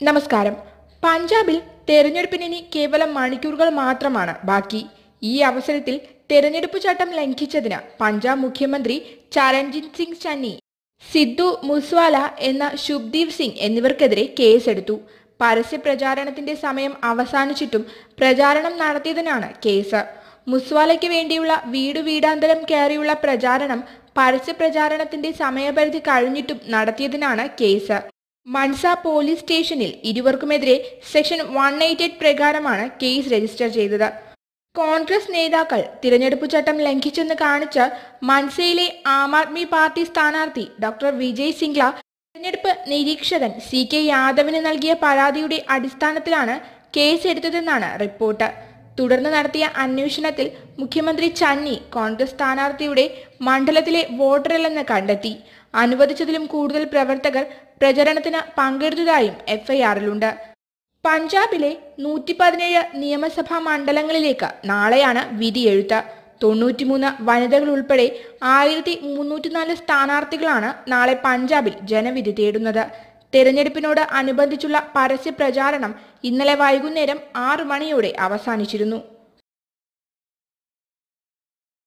നമസ്കാരം പഞ്ചാബിൽ തെരഞ്ഞെടുപ്പിന് ഇനി കേവലം മണിക്കൂറുകൾ മാത്രമാണ് ബാക്കി ഈ അവസരത്തിൽ തെരഞ്ഞെടുപ്പ് ചട്ടം ലംഘിച്ചതിന് പഞ്ചാബ് മുഖ്യമന്ത്രി ചരൺജിത് സിംഗ് ചന്നി സിദ്ധു മുസ്വാല എന്ന ശുഭ്ദീപ് സിംഗ് എന്നിവർക്കെതിരെ കേസെടുത്തു പരസ്യ പ്രചാരണത്തിന്റെ സമയം അവസാനിച്ചിട്ടും പ്രചാരണം നടത്തിയതിനാണ് കേസ് മുസ്വാലയ്ക്ക് വേണ്ടിയുള്ള വീടു വീടാന്തരം കയറിയുള്ള പ്രചാരണം പരസ്യ പ്രചാരണത്തിന്റെ സമയപരിധി കഴിഞ്ഞിട്ടും നടത്തിയതിനാണ് കേസ് മൺസ പോലീസ് സ്റ്റേഷനിൽ ഇരുവർക്കുമെതിരെ സെക്ഷൻ വൺ എയ്റ്റ് എയ്റ്റ് പ്രകാരമാണ് കേസ് രജിസ്റ്റർ ചെയ്തത് കോൺഗ്രസ് നേതാക്കൾ തിരഞ്ഞെടുപ്പ് ചട്ടം ലംഘിച്ചെന്ന് കാണിച്ച് മൺസയിലെ ആം ആദ്മി പാർട്ടി സ്ഥാനാർത്ഥി ഡോക്ടർ വിജയ് സിംഗ്ല തെരഞ്ഞെടുപ്പ് നിരീക്ഷകൻ സി കെ യാദവിന് നൽകിയ പരാതിയുടെ അടിസ്ഥാനത്തിലാണ് കേസ് എടുത്തതെന്നാണ് റിപ്പോർട്ട് തുടർന്ന് നടത്തിയ അന്വേഷണത്തിൽ മുഖ്യമന്ത്രി ചന്നി കോൺഗ്രസ് സ്ഥാനാർത്ഥിയുടെ മണ്ഡലത്തിലെ വോട്ടറല്ലെന്ന് കണ്ടെത്തി അനുവദിച്ചതിലും കൂടുതൽ പ്രവർത്തകർ പ്രചരണത്തിന് പങ്കെടുത്തതായും എഫ്ഐആറിലുണ്ട് പഞ്ചാബിലെ നൂറ്റി പതിനേഴ് നിയമസഭാ മണ്ഡലങ്ങളിലേക്ക് നാളെയാണ് വിധിയെഴുത്ത് തൊണ്ണൂറ്റിമൂന്ന് വനിതകൾ ഉൾപ്പെടെ ആയിരത്തി മുന്നൂറ്റിനാല് സ്ഥാനാർത്ഥികളാണ് നാളെ പഞ്ചാബിൽ ജനവിധി തേടുന്നത് തെരഞ്ഞെടുപ്പിനോട് അനുബന്ധിച്ചുള്ള പരസ്യ പ്രചാരണം ഇന്നലെ വൈകുന്നേരം ആറു മണിയോടെ അവസാനിച്ചിരുന്നു